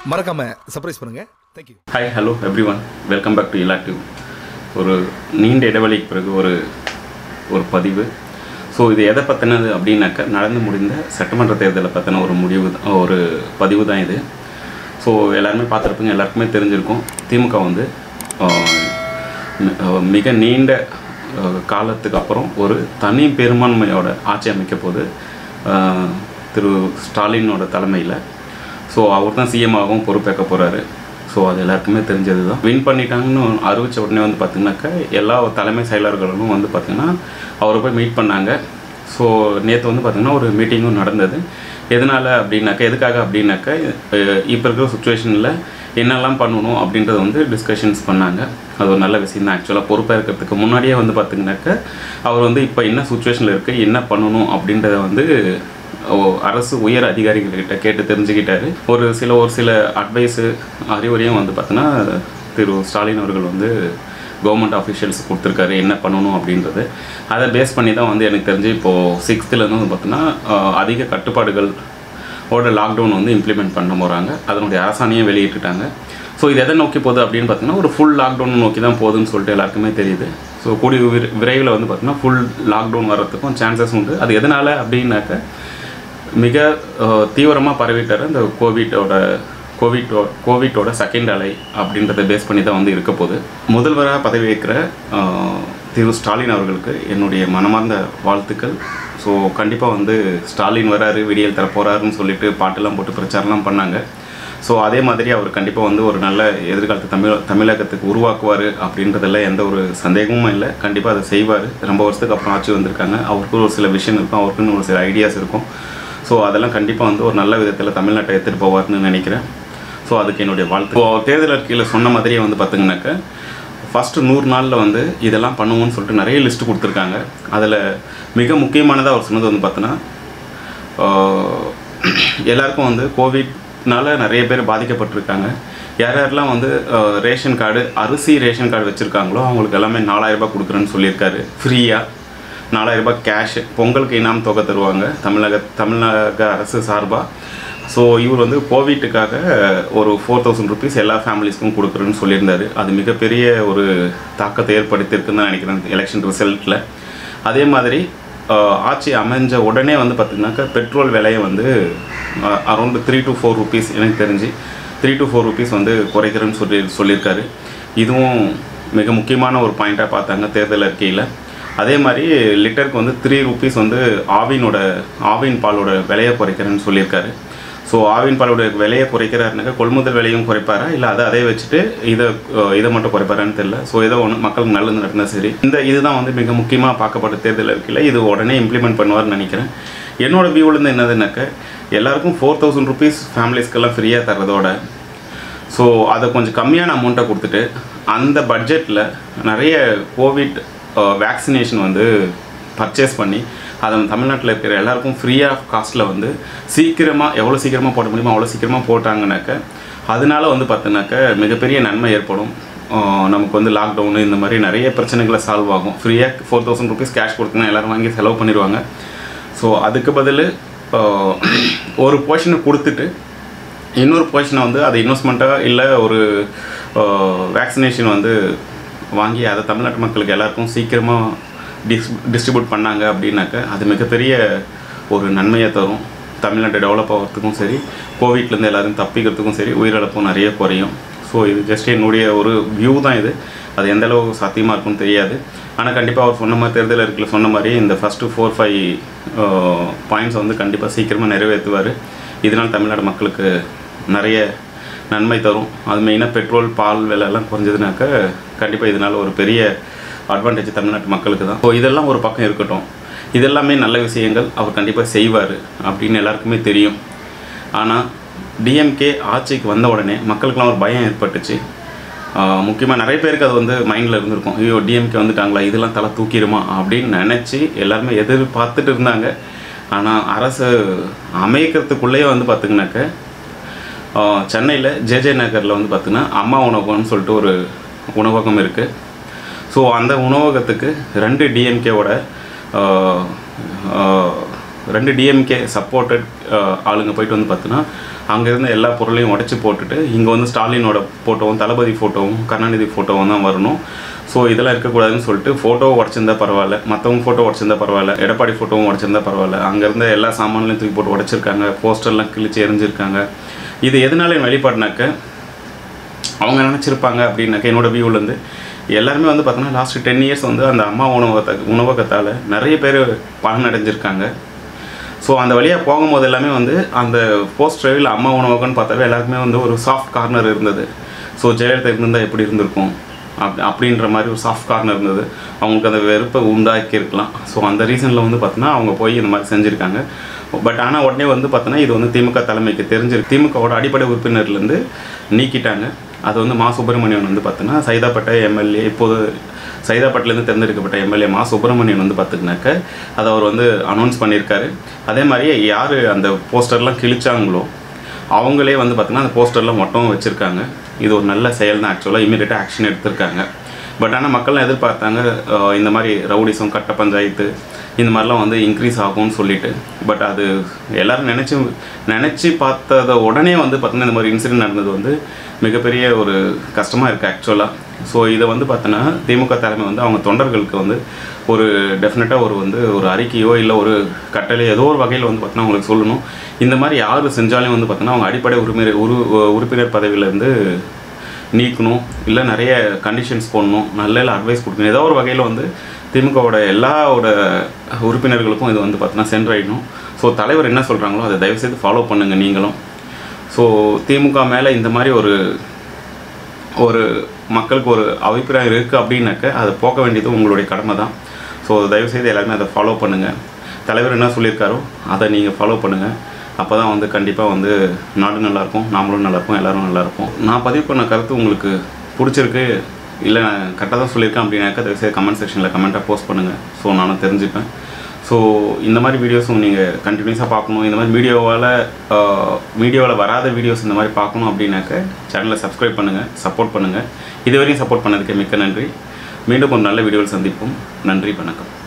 மறக்காம சர்ப்ரைஸ் பண்ணுங்க thank you hi hello every one welcome back to இலாக்டிவ் ஒரு நீண்ட இடைவெளிக்கு பிறகு ஒரு ஒரு பதிவு ஸோ இது எதை பற்றினது அப்படின்னாக்கா நடந்து முடிந்த சட்டமன்ற தேர்தலை பற்றின ஒரு முடிவு தான் ஒரு பதிவு தான் இது ஸோ எல்லாருமே பார்த்துருப்பீங்க எல்லாருக்குமே தெரிஞ்சிருக்கும் திமுக வந்து ஆஹ், மி- ஆஹ், மிக நீண்ட ஆஹ், காலத்துக்கு அப்புறம் ஒரு தனி பெரும்பான்மையோட ஆட்சி அமைக்க போது ஆஹ், திரு ஸ்டாலினோட தலைமையில் ஸோ அவர் தான் சிஎம்மாகவும் பொறுப்பேற்க போகிறாரு ஸோ அது எல்லாருக்குமே தெரிஞ்சது தான் வின் பண்ணிட்டாங்கன்னு அறிவிச்ச உடனே வந்து பார்த்திங்கனாக்கா எல்லா தலைமை செயலர்களும் வந்து பார்த்திங்கன்னா அவரை போய் மீட் பண்ணாங்க ஸோ நேற்று வந்து பார்த்திங்கன்னா ஒரு மீட்டிங்கும் நடந்தது எதனால் அப்படின்னாக்கா எதுக்காக அப்படின்னாக்கா இப்போ இருக்கிற சுச்சுவேஷனில் என்னெல்லாம் பண்ணணும் அப்படின்றத வந்து டிஸ்கஷன்ஸ் பண்ணாங்க அது ஒரு நல்ல விஷயம் தான் ஆக்சுவலாக பொறுப்பேற்கிறதுக்கு முன்னாடியே வந்து பார்த்திங்கனாக்கா அவர் வந்து இப்போ என்ன சுச்சுவேஷனில் இருக்குது என்ன பண்ணணும் அப்படின்றத வந்து ஓ, அரசு உயர் அதிகாரிகள்கிட்ட கேட்டு தெரிஞ்சுக்கிட்டாரு ஒரு சில ஒரு சில அட்வைஸு அறிவுரையும் வந்து பார்த்தோன்னா திரு ஸ்டாலின் அவர்கள் வந்து கவர்மெண்ட் அஃபிஷியல்ஸ் கொடுத்துருக்காரு என்ன பண்ணணும் அப்படின்றது அதை பேஸ் பண்ணி தான் வந்து எனக்கு தெரிஞ்சு இப்போது சிக்ஸ்த்துலேருந்து வந்து பார்த்தோன்னா ஆஹ், அதிக கட்டுப்பாடுகள் ஓட லாக்டவுன் வந்து இம்ப்ளிமெண்ட் பண்ண போகிறாங்க அதனுடைய அரசாணையை வெளியிட்டுட்டாங்க ஸோ இது எதை நோக்கி போகுது அப்படின்னு பார்த்தீங்கன்னா ஒரு ஃபுல் லாக்டவுன் நோக்கி தான் போகுதுன்னு சொல்லிட்டு எல்லாருக்குமே தெரியுது ஸோ கூடிய விரை விரைவில் வந்து பார்த்தீங்கன்னா ஃபுல் லாக்டவுன் வர்றதுக்கும் சான்சஸ் உண்டு அது எதனால் அப்படின்னாக்க மிக தீவிரமாக பரவிட்டார் இந்த கோவிட்டோட கோவிட்டோ கோவிட்டோட செகண்ட் அலை அப்படின்றத பேஸ் பண்ணி தான் வந்து இருக்க போகுது முதல்வராக பதவி ஏற்கிற அஹ், திரு ஸ்டாலின் அவர்களுக்கு என்னுடைய மனமார்ந்த வாழ்த்துக்கள் ஸோ கண்டிப்பாக வந்து ஸ்டாலின் வராரு விடியல் தர போகிறாருன்னு சொல்லிட்டு பாட்டெல்லாம் போட்டு பிரச்சாரம்லாம் பண்ணாங்க ஸோ அதே மாதிரி அவர் கண்டிப்பாக வந்து ஒரு நல்ல எதிர்காலத்தை தமிழ் தமிழகத்துக்கு உருவாக்குவார் அப்படின்றதுல எந்த ஒரு சந்தேகமும் இல்லை கண்டிப்பாக அதை செய்வார் ரொம்ப வருஷத்துக்கு அப்புறம் ஆட்சி வந்திருக்காங்க அவருக்கு ஒரு சில விஷயம் இருக்கும் அவருக்குன்னு ஒரு சில ஐடியாஸ் இருக்கும் ஸோ அதெல்லாம் கண்டிப்பாக வந்து ஒரு நல்ல விதத்தில் தமிழ்நாட்டை எடுத்துகிட்டு போவார்னு நினைக்கிறேன் ஸோ அதுக்கு என்னுடைய வாழ்த்து இப்போ தேர்தல் அறிக்கையில் சொன்ன மாதிரியே வந்து பார்த்தீங்கன்னாக்க ஃபஸ்ட்டு நூறு நாளில் வந்து இதெல்லாம் பண்ணுவோம்னு சொல்லிட்டு நிறைய லிஸ்ட் கொடுத்துருக்காங்க அதில் மிக முக்கியமானதாக அவர் சொன்னது வந்து பார்த்தோன்னா ஆஹ் எல்லாருக்கும் வந்து கோவிட்னால நிறைய பேர் பாதிக்கப்பட்டிருக்காங்க யார் யாரெல்லாம் வந்து ஆஹ் ரேஷன் கார்டு அரிசி ரேஷன் கார்டு வச்சுருக்காங்களோ அவங்களுக்கு எல்லாமே நாலாயிரம் ரூபாய் கொடுக்குறேன்னு சொல்லியிருக்காரு ஃப்ரீயாக நாலாயிரம் ரூபாய் கேஷ் பொங்கலுக்கு இனாம் தொகை தருவாங்க தமிழக தமிழக அரசு சார்பாக ஸோ இவர் வந்து கோவிட்டுக்காக ஒரு ஃபோர் தௌசண்ட் ருபீஸ் எல்லா ஃபேமிலிஸ்க்கும் கொடுக்குறேன்னு சொல்லியிருந்தாரு அது மிகப்பெரிய ஒரு தாக்கத்தை ஏற்படுத்தியிருக்குன்னு தான் நினைக்கிறேன் எலெக்ஷன் ரிசல்ட்டில் அதே மாதிரி ஆஹ், ஆட்சி அமைஞ்ச உடனே வந்து பார்த்திங்கனாக்கா பெட்ரோல் விலையை வந்து around three to four rupees எனக்கு தெரிஞ்சு த்ரீ டு ஃபோர் ருபீஸ் வந்து குறைக்கிறேன்னு சொல்லி சொல்லியிருக்காரு இதுவும் மிக முக்கியமான ஒரு பாயிண்ட்டாக பார்த்தாங்க தேர்தல் அறிக்கையில் அதே மாதிரி லிட்டருக்கு வந்து த்ரீ ருபீஸ் வந்து ஆவினோட ஆவின் பாலோட விலையை குறைக்கிறேன்னு சொல்லியிருக்காரு ஸோ ஆவின் பாலோட விலையை குறைக்கிறாருனாக்கா கொள்முதல் விலையும் குறைப்பாரா இல்லை அதை அதே வச்சுட்டு இதை அஹ், இதை மட்டும் குறைப்பாரான்னு தெரியல ஸோ ஏதோ ஒன்று மக்களுக்கு நல்லது நடந்தால் சரி இந்த இதுதான் வந்து மிக முக்கியமாக பார்க்கப்பட்ட தேர்தல் இருக்கையில் இது உடனே இம்ப்ளிமெண்ட் பண்ணுவார்னு நினைக்கிறேன் என்னோட வியூவிலேருந்து என்னதுன்னாக்க எல்லாருக்கும் ஃபோர் தௌசண்ட் ருபீஸ் ஃபேமிலிஸ்க்கெல்லாம் ஃப்ரீயாக தர்றதோட ஸோ அதை கொஞ்சம் கம்மியான அமௌண்ட்டை கொடுத்துட்டு அந்த பட்ஜெட்டில் நிறைய கோவிட் வேக்சினேஷன் வந்து பர்ச்சேஸ் பண்ணி அதை தமிழ்நாட்டில் இருக்கிற எல்லாருக்கும் ஃப்ரீ ஆஃப் காஸ்ட்டில் வந்து சீக்கிரமாக எவ்வளோ சீக்கிரமாக போட முடியுமோ அவ்வளோ சீக்கிரமாக போட்டாங்கனாக்க அதனால வந்து பார்த்தோன்னாக்க மிகப்பெரிய நன்மை ஏற்படும் ஆஹ் நமக்கு வந்து லாக்டவுனு இந்த மாதிரி நிறைய பிரச்சனைகளை சால்வ் ஆகும் ஃப்ரீயாக ஃபோர் தௌசண்ட் ருபீஸ் கேஷ் கொடுத்தீங்கன்னா எல்லோரும் வாங்கி செலவு பண்ணிடுவாங்க ஸோ அதுக்கு பதில் ஒரு போர்ஷனை கொடுத்துட்டு இன்னொரு பொசிஷனை வந்து அது இன்வெஸ்ட்மெண்ட்டாக இல்லை ஒரு வேக்சினேஷன் வந்து வாங்கி அதை தமிழ்நாட்டு மக்களுக்கு எல்லாருக்கும் சீக்கிரமாக டிஸ் டிஸ்ட்ரிபியூட் பண்ணாங்க அப்படின்னாக்க அது மிகப்பெரிய ஒரு நன்மையை தரும் தமிழ்நாட்டை டெவலப் ஆகிறதுக்கும் சரி கோவிட்லேருந்து எல்லாரும் தப்பிக்கிறதுக்கும் சரி உயிரிழப்பும் நிறைய குறையும் ஸோ இது ஜஸ்ட் என்னுடைய ஒரு வியூ தான் இது அது எந்த அளவு சாத்தியமாக இருக்கும்னு தெரியாது ஆனால் கண்டிப்பாக அவர் சொன்ன மாதிரி தேர்தல் இருக்கில் சொன்ன மாதிரி இந்த ஃபஸ்ட்டு ஃபோர் ஃபைவ் பாயிண்ட்ஸ் வந்து கண்டிப்பாக சீக்கிரமாக நிறைவேற்றுவார் இதனால் தமிழ்நாடு மக்களுக்கு நிறைய நன்மை தரும் அது மெயினாக பெட்ரோல் பால் விலைலாம் குறைஞ்சதுனாக்க கண்டிப்பாக இதனால் ஒரு பெரிய அட்வான்டேஜ் தமிழ்நாட்டு மக்களுக்கு தான் ஸோ இதெல்லாம் ஒரு பக்கம் இருக்கட்டும் இதெல்லாமே நல்ல விஷயங்கள் அவர் கண்டிப்பாக செய்வார் அப்படின்னு எல்லாருக்குமே தெரியும் ஆனால் டிஎம்கே ஆட்சிக்கு வந்த உடனே மக்களுக்கெல்லாம் ஒரு பயம் ஏற்பட்டுச்சு முக்கியமாக நிறைய பேருக்கு அது வந்து மைண்டில் இருந்திருக்கும் ஐயோ டிஎம்கே வந்துட்டாங்களா இதெல்லாம் தலை தூக்கிடுமா அப்படின்னு நினச்சி எல்லாருமே எதிர்பார்த்துட்டு இருந்தாங்க ஆனால் அரசு அமைக்கிறதுக்குள்ளேயே வந்து பார்த்திங்கனாக்க சென்னையில் ஜேஜே நகரில் வந்து பார்த்திங்கன்னா அம்மா உணவகம்னு சொல்லிட்டு ஒரு உணவகம் இருக்குது ஸோ அந்த உணவகத்துக்கு ரெண்டு டிஎம்கேவோட ரெண்டு டிஎம்கே சப்போர்ட்டட் ஆளுங்க போயிட்டு வந்து பார்த்தோன்னா அங்கே இருந்த எல்லா பொருளையும் உடச்சி போட்டுட்டு இங்கே வந்து ஸ்டாலினோட ஃபோட்டோவும் தளபதி ஃபோட்டோவும் கருணாநிதி ஃபோட்டோவும் தான் வரணும் ஸோ இதெல்லாம் இருக்கக்கூடாதுன்னு சொல்லிட்டு ஃபோட்டோ உடச்சிருந்தா பரவாயில்ல மற்றவங்க ஃபோட்டோ உடச்சிருந்தா பரவாயில்ல எடப்பாடி ஃபோட்டோவும் உடச்சிருந்தா பரவாயில்ல அங்கே இருந்த எல்லா சாமான்லையும் தூக்கி போட்டு உடச்சிருக்காங்க போஸ்டர்லாம் கிழிச்சு எரிஞ்சிருக்காங்க இது எதனால வெளிப்பாடுனாக்க அவங்க நினச்சிருப்பாங்க அப்படின்னாக்க என்னோட வியூலேருந்து எல்லாருமே வந்து பார்த்தோன்னா லாஸ்ட் டென் இயர்ஸ் வந்து அந்த அம்மா உணவகத்தை உணவகத்தால் நிறைய பேர் பலன் அடைஞ்சிருக்காங்க ஸோ அந்த வழியாக போகும்போது எல்லாமே வந்து அந்த போஸ்ட் இல்லை அம்மா உணவகம்னு பார்த்தாவே எல்லாருக்குமே வந்து ஒரு சாஃப்ட் கார்னர் இருந்தது ஸோ ஜெயலலிதா இருந்திருந்தால் எப்படி இருந்திருக்கும் அப் அப்படின்ற மாதிரி ஒரு சாஃப்ட் கார்னர் இருந்தது அவங்களுக்கு அந்த வெறுப்பை உண்டாக்கி இருக்கலாம் ஸோ அந்த ரீசனில் வந்து பார்த்தோன்னா அவங்க போய் இந்த மாதிரி செஞ்சுருக்காங்க பட் ஆனால் உடனே வந்து பார்த்தோன்னா இது வந்து திமுக தலைமைக்கு தெரிஞ்சிருக்கு திமுகவோட அடிப்படை உறுப்பினர்லேருந்து நீக்கிட்டாங்க அது வந்து மா சுப்பிரமணியன் வந்து பார்த்தோன்னா சைதாப்பேட்டை எம்எல்ஏ இப்போது சைதாப்பேட்டிலேருந்து தேர்ந்தெடுக்கப்பட்ட எம்எல்ஏ மா சுப்பிரமணியன் வந்து பார்த்துக்கினாக்க அதை அவர் வந்து அனௌன்ஸ் பண்ணியிருக்காரு அதே மாதிரியே யார் அந்த போஸ்டர்லாம் கிழிச்சாங்களோ அவங்களே வந்து பார்த்தீங்கன்னா அந்த போஸ்டர்லாம் மொத்தம் வச்சுருக்காங்க இது ஒரு நல்ல செயல் தான் ஆக்சுவலாக இமீடியட்டாக ஆக்ஷன் எடுத்திருக்காங்க பட் ஆனால் மக்கள்லாம் எதிர்பார்த்தாங்க அஹ் இந்த மாதிரி ரவுடிசம் கட்ட பஞ்சாயத்து இந்த மாதிரிலாம் வந்து இன்க்ரீஸ் ஆகும்னு சொல்லிட்டு பட் அது எல்லாரும் நினச்சி நினச்சி பார்த்தத உடனே வந்து பார்த்தீங்கன்னா இந்த மாதிரி இன்சிடென்ட் நடந்தது வந்து மிகப்பெரிய ஒரு கஷ்டமாக இருக்குது ஆக்சுவலாக ஸோ இதை வந்து பார்த்தோன்னா திமுக தலைமை வந்து அவங்க தொண்டர்களுக்கு வந்து ஒரு டெஃபினட்டாக ஒரு வந்து ஒரு அறிக்கையோ இல்லை ஒரு கட்டளை ஏதோ ஒரு வகையில் வந்து பார்த்தோன்னா அவங்களுக்கு சொல்லணும் இந்த மாதிரி யார் செஞ்சாலும் வந்து பார்த்தோன்னா அவங்க அடிப்படை உரிமை உரு உறுப்பினர் பதவியிலேருந்து நீக்கணும் இல்லை நிறைய கண்டிஷன்ஸ் போடணும் நல்ல அட்வைஸ் கொடுக்கணும் ஏதோ ஒரு வகையில் வந்து திமுகவோட எல்லாவோட உறுப்பினர்களுக்கும் இது வந்து பார்த்தோன்னா சென்றடையணும் ஸோ தலைவர் என்ன சொல்கிறாங்களோ அதை தயவுசெய்து ஃபாலோ பண்ணுங்கள் நீங்களும் ஸோ திமுக மேலே இந்த மாதிரி ஒரு ஒரு மக்களுக்கு ஒரு அபிப்பிராயம் இருக்குது அப்படின்னாக்க அதை போக்க வேண்டியது உங்களுடைய கடமை தான் ஸோ தயவுசெய்து எல்லாருமே அதை ஃபாலோ பண்ணுங்கள் தலைவர் என்ன சொல்லியிருக்காரோ அதை நீங்கள் ஃபாலோ பண்ணுங்கள் அப்போ தான் வந்து கண்டிப்பாக வந்து நாடு நல்லாயிருக்கும் நாமளும் நல்லாயிருப்போம் எல்லோரும் நல்லாயிருப்போம் நான் பதிவு பண்ண கருத்து உங்களுக்கு பிடிச்சிருக்கு இல்லை நான் கரெக்டாக தான் சொல்லியிருக்கேன் அப்படின்னாக்கா தயவுசெய்து கமெண்ட் செக்ஷனில் கமெண்ட்டாக போஸ்ட் பண்ணுங்கள் ஸோ நானும் தெரிஞ்சுப்பேன் ஸோ இந்த மாதிரி வீடியோஸும் நீங்கள் கண்டினியூஸாக பார்க்கணும் இந்த மாதிரி வீடியோவால் வீடியோவில் வராத வீடியோஸ் இந்த மாதிரி பார்க்கணும் அப்படின்னாக்க சேனலை சப்ஸ்கிரைப் பண்ணுங்கள் சப்போர்ட் பண்ணுங்கள் இதுவரையும் சப்போர்ட் பண்ணதுக்கு மிக்க நன்றி மீண்டும் ஒரு நல்ல வீடியோவில் சந்திப்போம் நன்றி வணக்கம்